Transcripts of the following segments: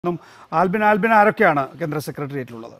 ും ആൽബിൻ ആൽബിൻ ആരൊക്കെയാണ് കേന്ദ്ര സെക്രട്ടേറിയറ്റിലുള്ളത്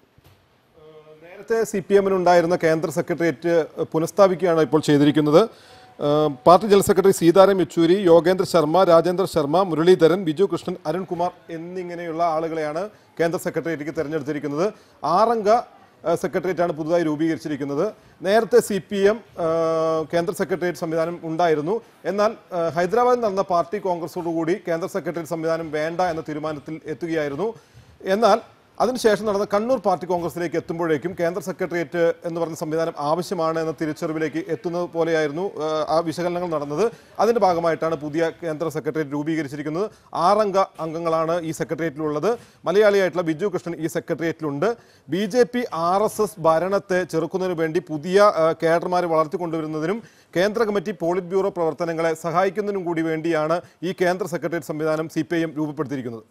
നേരത്തെ സി പി എമ്മിനുണ്ടായിരുന്ന കേന്ദ്ര സെക്രട്ടേറിയറ്റ് പുനഃസ്ഥാപിക്കുകയാണ് ഇപ്പോൾ ചെയ്തിരിക്കുന്നത് ഏഹ് party general secretary Sitaram Yechury Yogendra Sharma Rajendra Sharma Muraleedharan Biju Krishnan Arunkumar എന്നിങ്ങനെയുള്ള ആളുകളെയാണ് കേന്ദ്ര സെക്രട്ടേറിയറ്റിലേക്ക് തെരഞ്ഞെടുത്തിരിക്കുന്നത് ആറംഗ ഏഹ് സെക്രട്ടേറിയറ്റാണ് പുതുതായി രൂപീകരിച്ചിരിക്കുന്നത് നേരത്തെ സി പി എം കേന്ദ്ര സെക്രട്ടേറിയറ്റ് സംവിധാനം ഉണ്ടായിരുന്നു എന്നാൽ ഏഹ് ഹൈദരാബാദിൽ നടന്ന പാർട്ടി കോൺഗ്രസോടുകൂടി കേന്ദ്ര സെക്രട്ടേറിയറ്റ് സംവിധാനം വേണ്ട എന്ന തീരുമാനത്തിൽ എത്തുകയായിരുന്നു എന്നാൽ അതിനുശേഷം നടന്ന കണ്ണൂർ പാർട്ടി കോൺഗ്രസിലേക്ക് എത്തുമ്പോഴേക്കും കേന്ദ്ര സെക്രട്ടേറിയറ്റ് എന്ന് പറഞ്ഞ സംവിധാനം ആവശ്യമാണ് എന്ന തിരിച്ചറിവിലേക്ക് എത്തുന്നത് പോലെയായിരുന്നു ആ, ആ വിശകലനങ്ങൾ നടന്നത് അതിന്റെ ഭാഗമായിട്ടാണ് പുതിയ കേന്ദ്ര സെക്രട്ടേറിയറ്റ് രൂപീകരിച്ചിരിക്കുന്നത് ആറംഗ അംഗങ്ങളാണ് ഈ സെക്രട്ടേറിയറ്റിലുള്ളത് മലയാളിയായിട്ടുള്ള ബിജു കൃഷ്ണൻ ഈ സെക്രട്ടേറിയറ്റിലുണ്ട് B J P R S S ഭരണത്തെ ചെറുക്കുന്നതിനു വേണ്ടി പുതിയ ആ, കേഡർമാരെ വളർത്തിക്കൊണ്ടുവരുന്നതിനും കേന്ദ്ര കമ്മിറ്റി പോളിറ്റ് ബ്യൂറോ പ്രവർത്തനങ്ങളെ സഹായിക്കുന്നതിനും കൂടി വേണ്ടിയാണ് ഈ കേന്ദ്ര സെക്രട്ടേറിയറ്റ് സംവിധാനം സി പി ഐ എം രൂപപ്പെടുത്തിയിരിക്കുന്നത്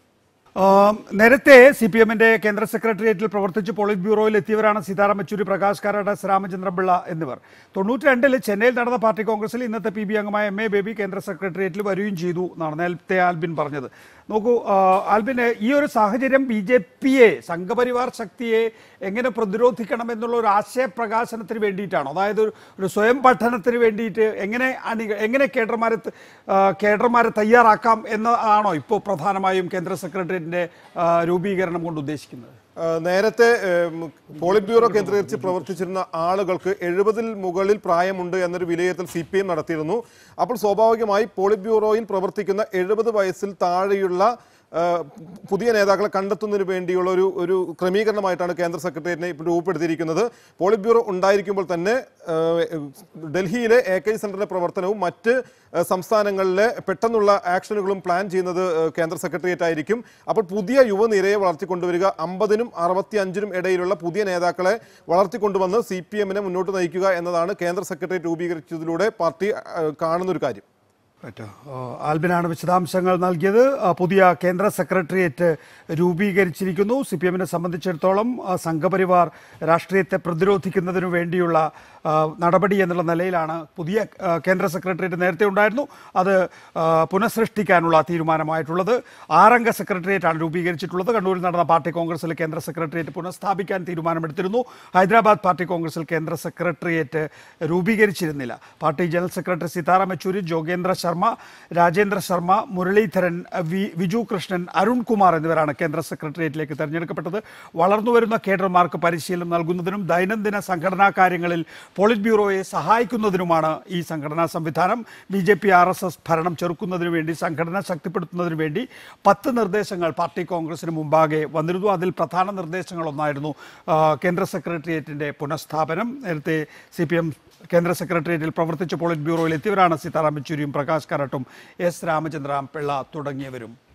ആം, നേരത്തെ സി പി എമ്മിന്റെ കേന്ദ്ര സെക്രട്ടേറിയറ്റിൽ പ്രവർത്തിച്ച് പോളിറ്റ് ബ്യൂറോയിൽ എത്തിയവരാണ് സീതാറാം യെച്ചൂരി പ്രകാശ് കാരാട്ട് എസ് രാമചന്ദ്രപിള്ള എന്നിവർ തൊണ്ണൂറ്റി രണ്ടിൽ ചെന്നൈയിൽ നടന്ന പാർട്ടി കോൺഗ്രസിൽ ഇന്നത്തെ പി ബി അംഗമായ എം എ ബേബി കേന്ദ്ര സെക്രട്ടേറിയറ്റിൽ വരികയും ചെയ്തു എന്നാണ് നേരത്തെ ആൽബിൻ പറഞ്ഞത് നോക്കൂ ആ, ആൽബിന് ഈ ഒരു സാഹചര്യം ബി ജെ പിയെ സംഘപരിവാർ ശക്തിയെ എങ്ങനെ പ്രതിരോധിക്കണം എന്നുള്ള ഒരു ആശയപ്രകാശനത്തിന് വേണ്ടിയിട്ടാണ് അതായത് ഒരു- ഒരു സ്വയം പഠനത്തിന് വേണ്ടിയിട്ട് എങ്ങനെ അണി എങ്ങനെ കേഡർമാരെ ത- ആ, കേഡർമാരെ തയ്യാറാക്കാം എന്നതാണോ ഇപ്പോൾ പ്രധാനമായും കേന്ദ്ര സെക്രട്ടേറിയറ്റിന്റെ ആ, രൂപീകരണം കൊണ്ട് ഉദ്ദേശിക്കുന്നത് ആ, നേരത്തെ ഏം, പോളിറ്റ് ബ്യൂറോ കേന്ദ്രീകരിച്ച് പ്രവർത്തിച്ചിരുന്ന ആളുകൾക്ക് എഴുപതിൽ മുകളിൽ പ്രായമുണ്ട് എന്നൊരു വിലയിരുത്തൽ സി പി എം നടത്തിയിരുന്നു അപ്പോൾ സ്വാഭാവികമായി പോളിറ്റ് ബ്യൂറോയിൽ പ്രവർത്തിക്കുന്ന എഴുപത് വയസ്സിൽ താഴെയുള്ള ആ, പുതിയ നേതാക്കളെ കണ്ടെത്തുന്നതിന് വേണ്ടിയുള്ള ഒരു ഒരു ക്രമീകരണമായിട്ടാണ് കേന്ദ്ര സെക്രട്ടേറിയറ്റിനെ ഇപ്പോൾ രൂപപ്പെടുത്തിയിരിക്കുന്നത് പോളിറ്റ് ബ്യൂറോ ഉണ്ടായിരിക്കുമ്പോൾ തന്നെ ആ, ഡൽഹിയിലെ എ കെ സെന്ററിന്റെ പ്രവർത്തനവും മറ്റ് ആ, സംസ്ഥാനങ്ങളിലെ പെട്ടെന്നുള്ള ആക്ഷനുകളും പ്ലാൻ ചെയ്യുന്നത് ആ, കേന്ദ്ര സെക്രട്ടേറിയറ്റ് ആയിരിക്കും അപ്പോൾ പുതിയ യുവനിരയെ വളർത്തിക്കൊണ്ടുവരിക അമ്പതിനും അറുപത്തി അഞ്ചിനും ഇടയിലുള്ള പുതിയ നേതാക്കളെ വളർത്തിക്കൊണ്ടുവന്ന് സി പി എമ്മിനെ മുന്നോട്ട് നയിക്കുക എന്നതാണ് കേന്ദ്ര സെക്രട്ടേറിയറ്റ് രൂപീകരിച്ചതിലൂടെ പാർട്ടി ആ, കാണുന്ന ഒരു കാര്യം പറ്റോ ആൽബിനാണ് വിശദാംശങ്ങൾ നൽകിയത് ആ, പുതിയ കേന്ദ്ര സെക്രട്ടേറിയറ്റ് രൂപീകരിച്ചിരിക്കുന്നു സി പി എമ്മിനെ സംബന്ധിച്ചിടത്തോളം ആ, സംഘപരിവാർ രാഷ്ട്രീയത്തെ പ്രതിരോധിക്കുന്നതിനു വേണ്ടിയുള്ള ആ, നടപടി എന്നുള്ള നിലയിലാണ് പുതിയ ആ, കേന്ദ്ര സെക്രട്ടേറിയറ്റ് നേരത്തെ ഉണ്ടായിരുന്നു അത് ആ, പുനഃസൃഷ്ടിക്കാനുള്ള തീരുമാനമായിട്ടുള്ളത് ആറംഗ സെക്രട്ടേറിയറ്റാണ് രൂപീകരിച്ചിട്ടുള്ളത് കണ്ണൂരിൽ നടന്ന പാർട്ടി കോൺഗ്രസിൽ കേന്ദ്ര സെക്രട്ടേറിയറ്റ് പുനഃസ്ഥാപിക്കാൻ തീരുമാനമെടുത്തിരുന്നു ഹൈദരാബാദ് പാർട്ടി കോൺഗ്രസിൽ കേന്ദ്ര സെക്രട്ടേറിയറ്റ് രൂപീകരിച്ചിരുന്നില്ല party general secretary Sitaram Yechury Jogendra Sharma Rajendra Sharma Muraleedharan V Viju Krishnan Arunkumar എന്നിവരാണ് കേന്ദ്ര സെക്രട്ടേറിയറ്റിലേക്ക് തെരഞ്ഞെടുക്കപ്പെട്ടത് വളർന്നുവരുന്ന കേഡർമാർക്ക് പരിശീലനം നൽകുന്നതിനും ദൈനംദിന സംഘടനാ കാര്യങ്ങളിൽ പോളിറ്റ് ബ്യൂറോയെ സഹായിക്കുന്നതിനുമാണ് ഈ സംഘടനാ സംവിധാനം B J P R S S ഭരണം ചെറുക്കുന്നതിനു വേണ്ടി സംഘടന ശക്തിപ്പെടുത്തുന്നതിനു വേണ്ടി പത്ത് നിർദ്ദേശങ്ങൾ പാർട്ടി കോൺഗ്രസിന് മുമ്പാകെ വന്നിരുന്നു അതിൽ പ്രധാന നിർദ്ദേശങ്ങളൊന്നായിരുന്നു ആ, കേന്ദ്ര സെക്രട്ടേറിയറ്റിന്റെ പുനഃസ്ഥാപനം നേരത്തെ സി പി എം കേന്ദ്ര സെക്രട്ടേറിയറ്റിൽ പ്രവർത്തിച്ച പോളിറ്റ് ബ്യൂറോയിൽ എത്തിയവരാണ് സീതാറാം യെച്ചൂരിയും പ്രകാശ് കാരാട്ടും എസ് രാമചന്ദ്രൻ പിള്ള തുടങ്ങിയവരും